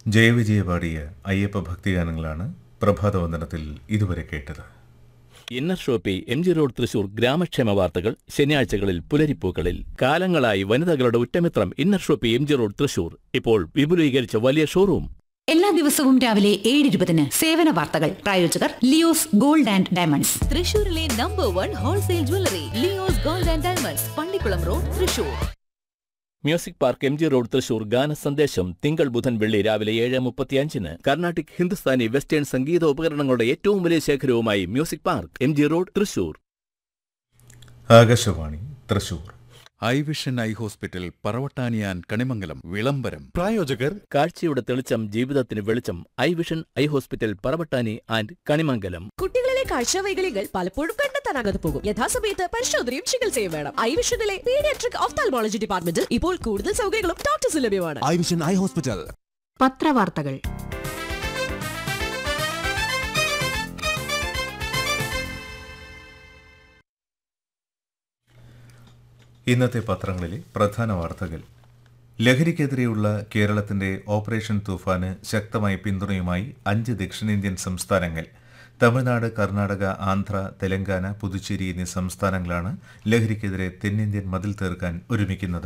ജയവിജയ പാടിയ അയ്യപ്പ ഭക്തിഗാനങ്ങളാണ് പ്രഭാതവന്ദനത്തിൽ ഇതുവരെ കേട്ടത് inner shoppe M G road Thrissur ഗ്രാമക്ഷേമ വാർത്തകൾ ശനിയാഴ്ചകളിൽ പുലരിപ്പൂക്കളിൽ കാലങ്ങളായി വനിതകളുടെ ഉറ്റമിത്രം inner shoppe M G road Thrissur ഇപ്പോൾ വിപുലീകരിച്ച വലിയ ഷോറൂം എല്ലാ ദിവസവും രാവിലെ ഏഴ് ഇരുപതിന് സേവന വാർത്തകൾ പ്രായോജകർ ലിയോസ് ഗോൾഡ് ആൻഡ് ഡയമണ്ട്സ് തൃശൂരിലെ number one wholesale jewellery Leo's gold and diamonds Pallikulam road Thrissur music park M G road Thrissur ഗാന സന്ദേശം തിങ്കൾ ബുധൻ വെള്ളി രാവിലെ ഏഴ് മുപ്പത്തിയഞ്ചിന് കർണാട്ടിക് ഹിന്ദുസ്ഥാനി വെസ്റ്റേൺ സംഗീത ഉപകരണങ്ങളുടെ ഏറ്റവും വലിയ ശേഖരവുമായി music park M G road Thrissur Akashvani Thrissur eye vision eye hospital പറവട്ടാനിയാൻ കണിമംഗലം വിളംബരം പ്രായോജകർ കാഴ്ചയുടെ തെളിച്ചം ജീവിതത്തിന് വെളിച്ചം eye vision eye hospital Paravattani and Kanimangalam കുട്ടികളിലെ കാഴ്ചവൈകല്യങ്ങൾ പലപ്പോഴും കണ്ടെത്താനാകാതെ പോകും യഥാസമയത്ത് പരിശോധനയും ചികിത്സയും വേണം ഐവിഷനിലെ പീഡിയാട്രിക് ഓഫ്താൽമോളജി ഡിപ്പാർട്ട്മെന്റിൽ ഇപ്പോൾ കൂടുതൽ സൗകര്യങ്ങളും ഡോക്ടേഴ്സ് ലഭ്യമാണ് ഐ വിഷൻ ഐ ഹോസ്പിറ്റൽ പത്രവാർത്തകൾ ഇന്നത്തെ പത്രങ്ങളിലെ പ്രധാന വാർത്തകൾ ലഹരിക്കെതിരെയുള്ള കേരളത്തിന്റെ ഓപ്പറേഷൻ തൂഫാന് ശക്തമായ പിന്തുണയുമായി അഞ്ച് ദക്ഷിണേന്ത്യൻ സംസ്ഥാനങ്ങൾ തമിഴ്നാട് കർണാടക ആന്ധ്ര തെലങ്കാന പുതുച്ചേരി എന്നീ സംസ്ഥാനങ്ങളാണ് ലഹരിക്കെതിരെ തെന്നിന്ത്യൻ മതിൽ തീർക്കാൻ ഒരുമിക്കുന്നത്